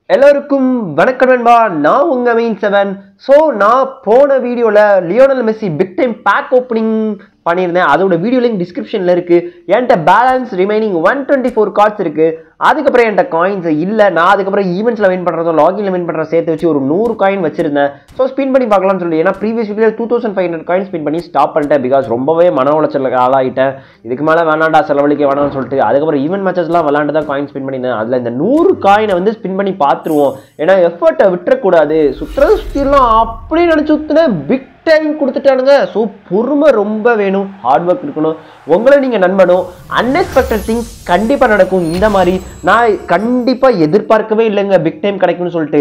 எல்லோருக்கும் வணக்கம் நண்பா நான் உங்க மெயின் செவன் ஸோ நான் போன வீடியோவில் Lionel Messi big time pack opening பண்ணியிருந்தேன் அதோட வீடியோ லிங்க் டிஸ்கிரிப்ஷனில் இருக்கு என்கிட்ட balance remaining one twenty four cards இருக்கு அதுக்கப்புறம் என்கிட்ட காயின்ஸ் இல்லை நான் அதுக்கப்புறம் ஈவெண்ட்ஸில் வின் பண்ணுறதும் லாகின்ல வின் பண்ணுற சேர்த்து வச்சு ஒரு நூறு காயின் வச்சிருந்தேன் ஸோ ஸ்பின் பண்ணி பார்க்கலாம்னு சொல்லி ஏன்னா previous video two thousand five hundred coin spin பண்ணி ஸ்டாப் பண்ணிட்டேன் பிகாஸ் ரொம்பவே மன உளைச்சலுக்கு ஆளாயிட்டேன் இதுக்கு மேலே வேணாண்டா செலவழிக்க வேணாம்னு சொல்லிட்டு அதுக்கப்புறம் ஈவெண்ட் மேட்சஸ்லாம் விளாண்டு தான் காயின் ஸ்பின் பண்ணியிருந்தேன் அதில் இந்த நூறு காயினை வந்து ஸ்பின் பண்ணி பார்த்துருவோம் ஏன்னா எஃபர்ட்டை விட்டுறக்கூடாது சுற்றுறது சுற்றிலாம் அப்படியே நினச்சி சுற்றுனேன் பிக் டைம் கொடுத்துட்டானுங்க ஸோ பொறுமை ரொம்ப வேணும் ஹார்ட் ஒர்க் இருக்கணும் உங்களை நீங்கள் நண்பனும் அன்எக்ஸ்பெக்டட் திங்ஸ் கண்டிப்பாக நடக்கும் இந்த மாதிரி நான் கண்டிப்பாக எதிர்பார்க்கவே இல்லைங்க பிக் டைம் கிடைக்கும்னு சொல்லிட்டு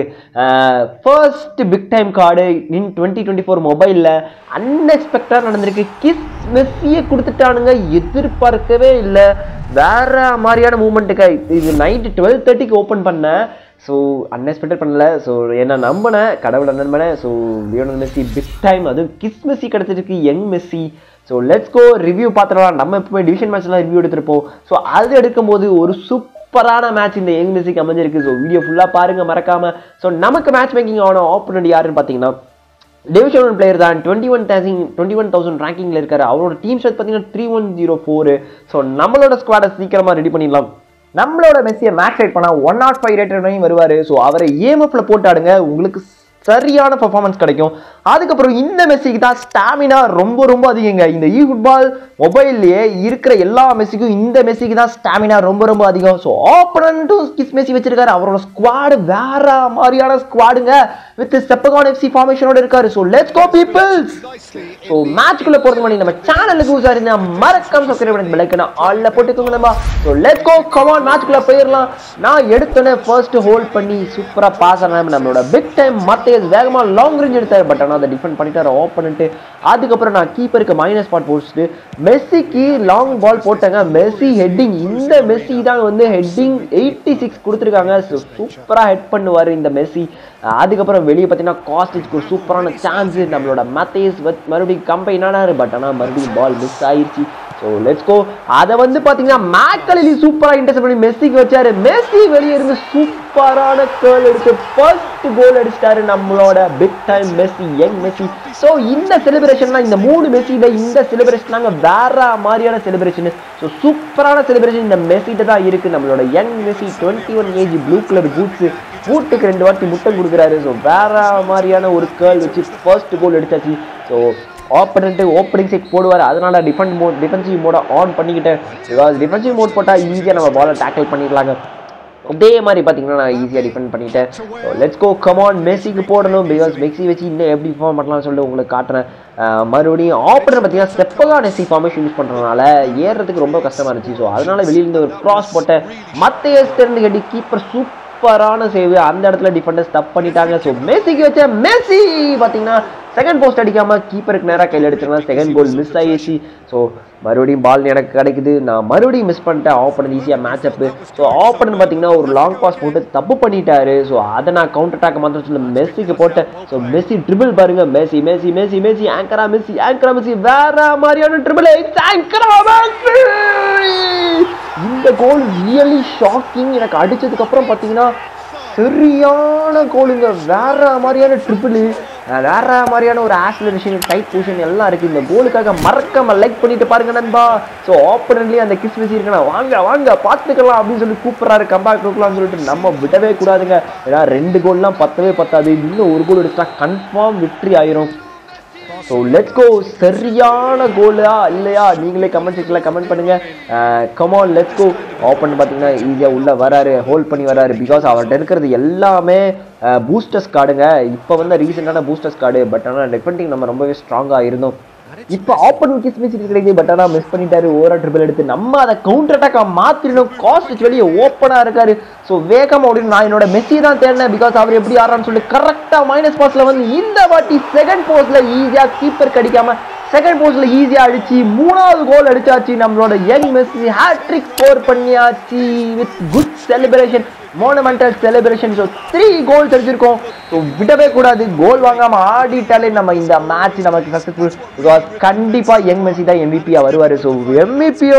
first big time card in twenty twenty four மொபைலில் அன்எக்ஸ்பெக்டடாக நடந்திருக்கு கிஸ் மெஸ்ஸியை கொடுத்துட்டானுங்க எதிர்பார்க்கவே இல்லை வேற மாதிரியான மூமெண்ட்டுக்கா இது நைட்டு டுவெல் தேர்ட்டிக்கு ஓப்பன் பண்ணேன் ஸோ அன்எக்ஸ்பெக்டட் பண்ணல ஸோ என்ன நம்பினேன் கடவுளை நம்பினேன் so Lionel Messi big time அதுவும் கிஸ் மெஸ்ஸி கிடச்சிருக்கு young Messi so let's go review பார்த்துடலாம் நம்ம எப்பவுமே டிவிஷன் மேட்ச்லாம் ரிவ்யூ எடுத்திருப்போம் ஸோ அது எடுக்கும்போது ஒரு சூப்பரான மேட்ச் இந்த யங் மெஸ்ஸிக்கு அமைஞ்சிருக்கு ஸோ வீடியோ ஃபுல்லாக பாருங்க மறக்காம ஸோ நமக்கு மேட்ச் மேக்கிங் ஆன ஆப்போனண்ட் யாருன்னு பார்த்தீங்கன்னா டிவிஷன் ஒன் பிளேயர் தான் twenty one thousand twenty one thousand ரேங்கிங்கில் இருக்காரு அவரோட டீம் ஷர்ட் பார்த்தீங்கன்னா three one zero four so நம்மளோட ஸ்குவாடை சீக்கிரமாக ரெடி பண்ணிடலாம் நம்மளோட மெஸ்ஸியை மேக்ஸ் ரைட் பண்ணால் ஒன் நாட் ஃபைவ் ரேட்டட் வரையும் வருவார் ஸோ அவரை ஏஎம்எஃப்ல போட்டாடுங்க உங்களுக்கு சரியான பர்ஃபார்மன்ஸ் கிடைக்கும் அதுக்கப்புறம் இந்த மெஸ்ஸிக்கு தான் ஸ்டாமினா ரொம்ப ரொம்ப அதிகங்க இந்த இ ஃபுட்பால் மொபைல்லையே இருக்கிற எல்லா மெஸ்ஸிக்கும் இந்த மெஸ்ஸிக்கு தான் ஸ்டாமினா ரொம்ப ரொம்ப அதிகம் ஸோ ஆப்பனண்ட்டும் கிஸ் மெஸ்ஸி வச்சிருக்காரு அவரோட ஸ்குவாடு வேற மாதிரியான ஸ்குவாடுங்க வித் செப்பகான் எஃப்சி ஃபார்மேஷனோட இருக்காரு so let's go peoples so மேட்ச்க்குள்ள போறது முன்னாடி நம்ம சேனலுக்கு யூஸ் இருந்தா மறக்காம சப்ஸ்கிரைப் பண்ணி பெல்லைக்கன ஆல்ல போட்டுக்கோங்க நம்ம ஸோ லெட்ஸ் கோ கமான் மேட்ச்க்குள்ள போயிடலாம் நான் எடுத்தோன்னே ஃபர்ஸ்ட் ஹோல்ட் பண்ணி சூப்பரா பாஸ் ஆன நம்மளோட பிக் டைம் மத்தேஸ் வேகமா லாங் ரேஞ்ச் எடுத்தாரு பட் ஆனால் அதை டிஃபெண்ட் பண்ணிட்டாரு ஆஃப் பண்ணிட்டு அதுக்கப்புறம் நான் கீப்பருக்கு மைனஸ் பாட் போட்டு மெஸ்ஸிக்கு லாங் பால் போட்டாங்க மெஸ்ஸி ஹெட்டிங் இந்த மெஸ்ஸி தான் வந்து ஹெட்டிங் எயிட்டி சிக்ஸ் கொடுத்துருக்காங்க ஸோ சூப்பராக ஹெட் பண்ணுவார் இந்த மெஸ்ஸி அதுக்கப்புறம் வெளியே பார்த்தீங்கன்னா காஸ்டிச்சுக்கு ஒரு சூப்பரான சான்ஸ் நம்மளோட மத்தேஸ் மறுபடியும் கம்பைன் ஆனார் பட் ஆனால் மறுபடியும் பால் மிஸ் ஆயிடுச்சு ஸோ லெட்ஸ் கோ அதை வந்து பார்த்தீங்கன்னா மேக்கலி சூப்பராக இன்டர்செப்ட் பண்ணி மெஸ்ஸிக்கு வச்சாரு மெஸ்ஸி வெளியே இருந்து சூப்பரான கேர்ள் எடுத்து ஃபர்ஸ்ட் கோல் அடிச்சிட்டாரு நம்மளோட big time Messi young Messi so இந்த செலிப்ரேஷன்லாம் இந்த மூணு மெஸ்ஸியில் இந்த செலிப்ரேஷன் நாங்கள் வேற மாதிரியான செலிப்ரேஷன் ஸோ சூப்பரான செலிப்ரேஷன் இந்த மெஸ்ஸிட்ட தான் இருக்கு நம்மளோட young Messi twenty one age blue colour boots பூட்டுக்கு ரெண்டு வாட்டி முட்டை கொடுக்குறாரு ஸோ வேற மாதிரியான ஒரு கேர்ள் வச்சு ஃபர்ஸ்ட் கோல் அடிச்சாச்சு ஸோ ஆப்பனண்ட்டு ஓப்பனிங் செட் போடுவார் அதனால டிஃபெண்ட் மோட் டிஃபென்சிவ் மோட ஆன் பண்ணிக்கிட்டேன் பிகாஸ் டிஃபென்சிவ் மோட் போட்டால் ஈஸியாக நம்ம பாலை டேக்கிள் பண்ணிடலாங்க அதே மாதிரி பார்த்தீங்கன்னா நான் ஈஸியாக டிஃபெண்ட் பண்ணிட்டேன் லெட்ஸ் கோ கமான் மெஸ்ஸிக்கு போடணும் பிகாஸ் மெக்ஸி வச்சு இன்னும் எப்படி ஃபார்ம் பண்ணலாம்னு சொல்லிட்டு உங்களுக்கு காட்டுறேன் மறுபடியும் ஆப்பனர் பார்த்தீங்கன்னா செப்பகா நெஸ்ஸி ஃபார்மேஷன் யூஸ் பண்ணுறதுனால ஏறுறதுக்கு ரொம்ப கஷ்டமாக இருந்துச்சு ஸோ அதனால வெளியிலேருந்து ஒரு க்ராஸ் போட்டேன் மற்ற எஸ்டர்ந்து கட்டி கீப்பர் சூப்பர் சூப்பரான சேவ் அந்த இடத்துல டிஃபெண்டர்ஸ் தப் பண்ணிட்டாங்க ஸோ மெஸ்ஸிக்கு வச்ச மெஸ்ஸி பார்த்தீங்கன்னா செகண்ட் போஸ்ட் அடிக்காம கீப்பருக்கு நேராக கையில் அடிச்சிருந்தா செகண்ட் கோல் மிஸ் ஆகிடுச்சு ஸோ மறுபடியும் பால் எனக்கு கிடைக்குது நான் மறுபடியும் மிஸ் பண்ணிட்டேன் ஆஃப் பண்ணது ஈஸியாக மேட்ச் அப்பு ஸோ ஆஃப் பண்ணு பார்த்தீங்கன்னா ஒரு லாங் பாஸ் போட்டு தப்பு பண்ணிட்டாரு ஸோ அதை நான் கவுண்டர் அட்டாக் மாத்திரம் சொல்ல மெஸ்ஸிக்கு போட்டேன் ஸோ மெஸ்ஸி ட்ரிபிள் பாருங்க மெஸ்ஸி மெஸ்ஸி மெஸ்ஸி மெஸ்ஸி ஆங்கரா மெஸ்ஸி ஆங்கரா மெஸ்ஸி வேற மாதிரியான ட்ரிபிள் ஆங்கரா மெஸ்ஸி இந்த கோல் ரியலி ஷாக்கிங் எனக்கு அடிச்சதுக்கு அப்புறம் பார்த்தீங்கன்னா சரியான கோலுங்க வேற மாதிரியான ட்ரிபிள் வேற மாதிரியான ஒரு ஆக்சிலரேஷன் டைட் பொசிஷன் எல்லாம் இருக்கு இந்த கோலுக்காக மறக்காம லைக் பண்ணிட்டு பாருங்க நண்பா ஸோ ஆப்பனன்ட்லேயே அந்த கிஸ் பேசி இருக்கணும் வாங்க வாங்க பார்த்துக்கலாம் அப்படின்னு சொல்லி கூப்பிட்றாரு கம்பேக் கொடுக்கலாம்னு சொல்லிட்டு நம்ம விடவே கூடாதுங்க ஏன்னா ரெண்டு கோல்லாம் பத்தவே பத்தாது இன்னும் ஒரு கோல் எடுத்தா கன்ஃபார்ம் வெற்றி ஆயிரும் ஸோ லெட்ஸ் கோ சரியான கோலா இல்லையா நீங்களே கமெண்ட் செக்ஷனில் கமெண்ட் பண்ணுங்க கமான் லெட்ஸ் கோ ஓப்பன் பார்த்தீங்கன்னா ஈஸியாக உள்ளே வராரு ஹோல்ட் பண்ணி வராரு பிகாஸ் அவர்கிட்ட இருக்கிறது எல்லாமே பூஸ்டர்ஸ் கார்டுங்க இப்போ வந்து ரீசெண்டான பூஸ்டர்ஸ் கார்டு பட் ஆனால் டிஃபெண்டிங் நம்ம ரொம்பவே ஸ்ட்ராங்காக இருந்தோம் இப்போ ஆப்பன் கிஸ் பேசிட்டு கிடைக்குது பட் ஆனால் மிஸ் பண்ணிட்டாரு ஓவரா ட்ரிபிள் எடுத்து நம்ம அதை கவுண்டர் அட்டாக்காக மாற்றிடணும் காஸ்ட் வெளியே ஓப்பனாக இருக்காரு ஸோ வேகமாக அப்படின்னு நான் என்னோட மெஸ்ஸி தான் தேடினேன் பிகாஸ் அவர் எப்படி ஆடுறான்னு சொல்லி கரெக்டாக மைனஸ் பாஸ்ல வந்து இந்த வாட்டி செகண்ட் போஸ்ட்ல ஈஸியாக கீப்பர் கடிக்காம செகண்ட் போஸ்ட்ல ஈஸியாக அடிச்சு மூணாவது கோல் அடிச்சாச்சு நம்மளோட யங் மெஸ்ஸி ஹேட்ரிக் ஸ்கோர் பண்ணியாச்சு with good celebration monumental celebration so three goals அடிச்சிருக்கோம் ஸோ விடவே கூடாது கோல் வாங்காம ஆடிட்டாலே நம்ம இந்த மேட்ச் நமக்கு சக்ஸஸ்ஃபுல் பிகாஸ் கண்டிப்பா யங் மெஸ்ஸி தான் எம்பிபியா வருவாரு ஸோ எம்பிபியோ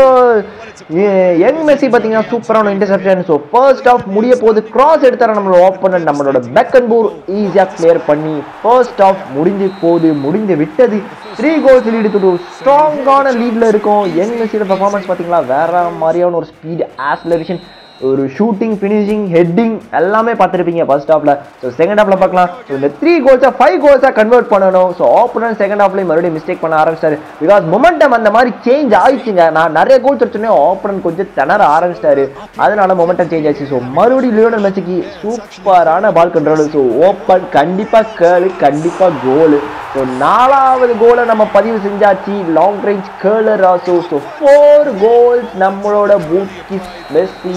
யங் மெஸ்ஸி பார்த்தீங்கன்னா சூப்பரான இன்டர்செப்ஷன் ஸோ ஃபர்ஸ்ட் ஆஃப் முடிய போது கிராஸ் எடுத்தார நம்மளோட ஓப்பனர் நம்மளோட பெக்கன்பூர் ஈஸியாக கிளியர் பண்ணி ஃபர்ஸ்ட் ஆஃப் முடிஞ்சு போகுது முடிந்து விட்டது த்ரீ கோல்ஸ் லீடு டு ஸ்ட்ராங்கான லீட்ல இருக்கும் யங் மெஸ்ஸியோட பெர்ஃபார்மன்ஸ் பார்த்தீங்களா வேற மாதிரியான ஒரு ஸ்பீட் ஆஸ்லரேஷன் ஒரு ஷூட்டிங் ஃபினிஷிங் ஹெட்டிங் எல்லாமே பார்த்துருப்பீங்க ஃபர்ஸ்ட் ஹாஃப்ல ஸோ செகண்ட் ஹாஃப்ல பார்க்கலாம் ஸோ இந்த த்ரீ கோல்ஸாக ஃபைவ் கோல்ஸாக கன்வெர்ட் பண்ணணும் ஸோ ஆப்போனன்ட் செகண்ட் ஹாஃப்லேயும் மறுபடியும் மிஸ்டேக் பண்ண ஆரம்பிச்சிட்டாரு பிகாஸ் மொமெண்டம் அந்த மாதிரி சேஞ்ச் ஆயிடுச்சுங்க நான் நிறைய கோல்ஸ் அடிச்சோன்னே ஆப்போனன்ட் கொஞ்சம் திணற ஆரம்பிச்சிட்டாரு அதனால மொமெண்டம் சேஞ்ச் ஆச்சு ஸோ மறுபடியும் லியோனல் மெஸ்ஸிக்கு சூப்பரான பால் கண்ட்ரோல் ஸோ ஓப்பன் கண்டிப்பாக கேர்ளு கண்டிப்பாக கோலு ஸோ நாலாவது கோலை நம்ம பதிவு செஞ்சாச்சு லாங் ரேஞ்ச் கேர்லர் ஆசோ ஸோ ஃபோர் கோல்ஸ் நம்மளோட பூக்கிஸ் மெஸ்ஸி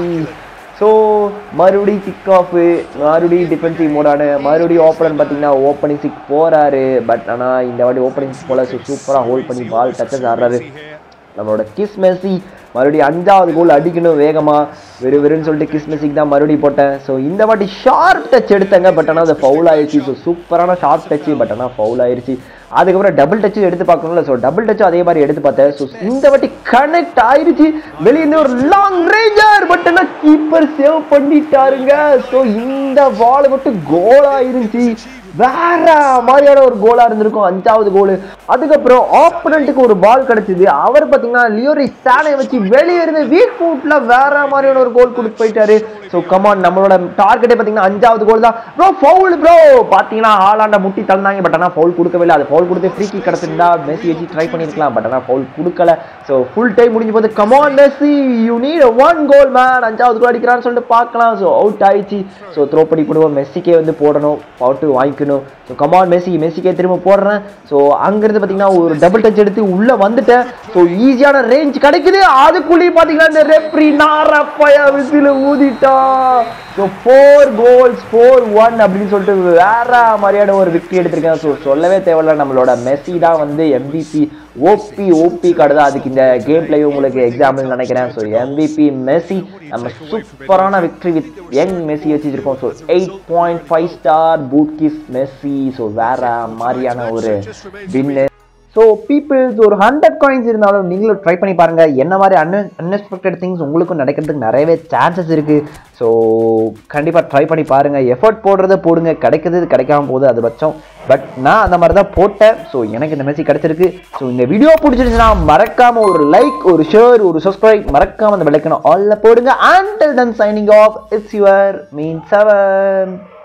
ஸோ மறுபடியும் கிக் ஆஃப் மறுபடியும் டிஃபென்சிவ் மோடான மறுபடியும் ஓப்பனர் பார்த்தீங்கன்னா ஓப்பனிங் சிக் போறாரு பட் ஆனால் இந்த வாட்டி ஓப்பனிங் சிக் போல ஸோ சூப்பராக ஹோல்ட் பண்ணி பால் டச்சஸ் ஆடுறாரு நம்மளோட கிஸ் மெஸ்ஸி மறுபடியும் அஞ்சாவது கோல் அடிக்கணும் வேகமா வெறு வெறுன்னு சொல்லிட்டு கிஸ் மெஸ்ஸிக்கு தான் மறுபடியும் போட்டேன் ஸோ இந்த வாட்டி ஷார்ப் டச் எடுத்தாங்க பட் ஆனால் அது ஃபவுல் ஆயிடுச்சு ஸோ சூப்பரான ஷார்ப் டச் பட் ஆனால் ஃபவுல் ஆயிடுச்சு அதுக்கப்புறம் டபுள் டச் எடுத்து பார்க்கணும்ல ஸோ டபுள் டச் அதே மாதிரி எடுத்து பார்த்தேன் ஸோ இந்த வாட்டி கனெக்ட் ஆயிருச்சு வெளியே இருந்து ஒரு லாங் ரேஞ்சர் பட் ஆனால் கீப்பர் சேவ் பண்ணிட்டாருங்க ஸோ இந்த பால் மட்டும் கோல் ஆயிருச்சு வேற மாதிரியான ஒரு கோலா இருந்திருக்கும் அஞ்சாவது கோல் அதுக்கப்புறம் ஆப்பனண்ட்டுக்கு ஒரு பால் கிடைச்சது அவர் பார்த்தீங்கன்னா லியோரி ஸ்டானை வச்சு வெளியே இருந்து வீக் ஃபுட்ல வேற மாதிரியான ஒரு கோல் கொடுத்து போயிட்டாரு ஸோ கமான் நம்மளோட டார்கெட்டே பார்த்தீங்கன்னா அஞ்சாவது கோல் தான் ப்ரோ ஃபவுல் ப்ரோ பார்த்தீங்கன்னா ஆளாண்ட முட்டி தள்ளினாங்க பட் ஆனால் ஃபவுல் கொடுக்கவே இல்லை அது ஃபவுல் கொடுத்து ஃப்ரீ கிக் கிடச்சிருந்தா மெஸ்ஸி வச்சு ட்ரை பண்ணியிருக்கலாம் பட் ஆனால் ஃபவுல் கொடுக்கல ஸோ ஃபுல் டைம் முடிஞ்சு போது come on Messi you need one goal man அஞ்சாவது கோல் அடிக்கிறான்னு சொல்லிட்டு பார்க்கலாம் ஸோ அவுட் ஆயிடுச்சு ஸோ த்ரோ பண்ணி போடுவோம் மெஸ்ஸிக்கே வந்து போடணும் அவுட்டு வாங்கிக்கணும் ஸோ கமான் மெஸ்ஸி மெஸ்ஸிக்கே திரும்ப போடுறேன் ஸோ அங்கேருந்து பார்த்தீங்கன்னா ஒரு டபுள் டச் எடுத்து உள்ளே வந்துட்டேன் ஸோ ஈஸியான ரேஞ்ச் கிடைக்குது அதுக்குள்ளேயும் பார்த்தீங்கன்னா இந்த ரெப்ரி நாரப்பையா விசில் ஊதிட்டா so four goals four one அப்படின்னு சொல்லிட்டு வேற மாதிரியான ஒரு விக்டரி எடுத்திருக்கேன் ஸோ சொல்லவே தேவையில்ல நம்மளோட மெஸ்ஸி தான் வந்து எம்பிபி ஓபி ஓபி கார்டு தான் அதுக்கு இந்த கேம் பிளே உங்களுக்கு எக்ஸாம்பிள் நினைக்கிறேன் ஸோ எம்பிபி மெஸ்ஸி நம்ம சூப்பரான விக்டரி வித் யங் மெஸ்ஸி வச்சிருக்கோம் so eight point five star boot kiss Messi so வேற மாதிரியான ஒரு வின்னு ஸோ பீப்புள்ஸ் ஒரு ஹண்ட்ரட் காயின்ஸ் இருந்தாலும் நீங்களும் ட்ரை பண்ணி பாருங்க என்ன மாதிரி அன் அன்எக்ஸ்பெக்டட் திங்ஸ் உங்களுக்கும் நடக்கிறதுக்கு நிறையவே சான்சஸ் இருக்கு ஸோ கண்டிப்பாக ட்ரை பண்ணி பாருங்க எஃபர்ட் போடுறத போடுங்க கிடைக்கிறது கிடைக்காம போகுது அது பட்சம் பட் நான் அந்த மாதிரி தான் போட்டேன் ஸோ எனக்கு இந்த மெசேஜ் கிடைச்சிருக்கு ஸோ இந்த வீடியோ பிடிச்சிருந்துச்சுன்னா மறக்காம ஒரு லைக் ஒரு ஷேர் ஒரு சப்ஸ்கிரைப் மறக்காம அந்த விளக்கணும் ஆல்ல போடுங்க and then signing off it's your mean seven